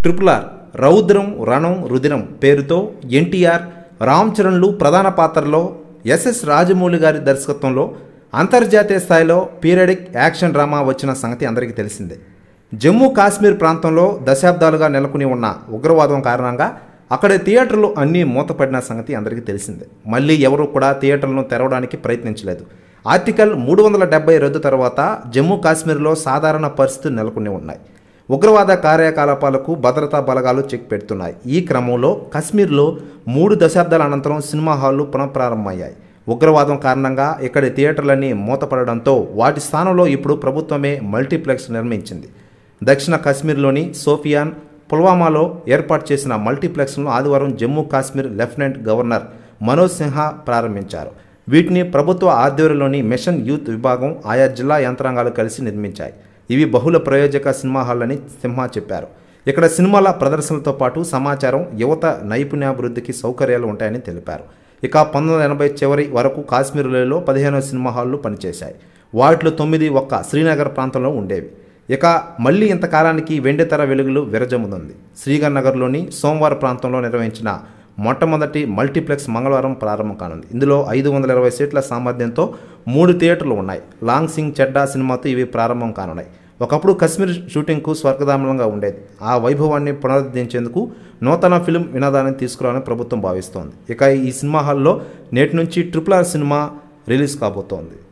triple R రౌద్రం రణం రుదిరం పేరుతో ఎన్టీఆర్ రామ్ చరణ్లు ప్రధాన పాత్రలో ఎస్ఎస్ రాజమౌళి గారి దర్శకత్వంలో అంతర్జాతీయ స్థాయిలో పీరియడిక్ యాక్షన్ డ్రామా వచ్చిన సంగతి అందరికీ తెలిసిందే జమ్మూ కాశ్మీర్ ప్రాంతంలో దశాబ్దాలుగా నెలకొని ఉన్న ఉగ్రవాదం కారణంగా అక్కడి థియేటర్లు అన్నీ మూతపడిన సంగతి అందరికీ తెలిసిందే మళ్ళీ ఎవరూ కూడా థియేటర్లను తెరవడానికి ప్రయత్నించలేదు ఆర్టికల్ మూడు వందల డెబ్బై రద్దు తర్వాత జమ్మూ కాశ్మీర్లో సాధారణ పరిస్థితులు నెలకొని ఉన్నాయి ఉగ్రవాద కార్యకలాపాలకు భద్రతా బలగాలు చెక్ పెడుతున్నాయి ఈ క్రమంలో కశ్మీర్లో మూడు దశాబ్దాల అనంతరం సినిమా హాళ్లు పునఃప్రారంభమయ్యాయి ఉగ్రవాదం కారణంగా ఇక్కడి థియేటర్లన్నీ మూతపడడంతో వాటి స్థానంలో ఇప్పుడు ప్రభుత్వమే మల్టీప్లెక్స్ నిర్మించింది దక్షిణ కాశ్మీర్లోని సోఫియాన్ పుల్వామాలో ఏర్పాటు చేసిన మల్టీప్లెక్స్ను ఆదివారం జమ్మూ కాశ్మీర్ లెఫ్టినెంట్ గవర్నర్ మనోజ్ సిన్హా ప్రారంభించారు వీటిని ప్రభుత్వ ఆధ్వర్యంలోని మిషన్ యూత్ విభాగం ఆయా జిల్లా యంత్రాంగాలు కలిసి నిర్మించాయి ఇవి బహుళ ప్రయోజక సినిమా హాళ్ళని సింహా చెప్పారు ఇక్కడ సినిమాల ప్రదర్శనలతో పాటు సమాచారం యువత నైపుణ్యాభివృద్ధికి సౌకర్యాలు ఉంటాయని తెలిపారు ఇక పంతొమ్మిది వందల ఎనభై చివరి వరకు కాశ్మీర్లో పదిహేను సినిమా హాళ్లు పనిచేశాయి వాటిలో తొమ్మిది ఒక్క శ్రీనగర్ ప్రాంతంలో ఉండేవి ఇక మళ్ళీ ఇంతకాలానికి వెండితెర వెలుగులు విరజమ్ముతుంది శ్రీగర్ నగర్లోని సోమవారం ప్రాంతంలో నిర్వహించిన మొట్టమొదటి మల్టీప్లెక్స్ మంగళవారం ప్రారంభం కానుంది ఇందులో ఐదు వందల ఇరవై సీట్ల సామర్థ్యంతో మూడు థియేటర్లు ఉన్నాయి లాంగ్ సింగ్ చెడ్డా సినిమాతో ఇవి ప్రారంభం కానున్నాయి ఒకప్పుడు కశ్మీర్ షూటింగ్కు స్వర్గధామలంగా ఉండేది ఆ వైభవాన్ని పునరుద్ధరించేందుకు నూతన ఫిల్మ్ వినోదాన్ని తీసుకురావాలని ప్రభుత్వం భావిస్తోంది ఇక ఈ సినిమా హాల్లో నేటి నుంచి ట్రిపుల్ ఆర్ సినిమా రిలీజ్ కాబోతోంది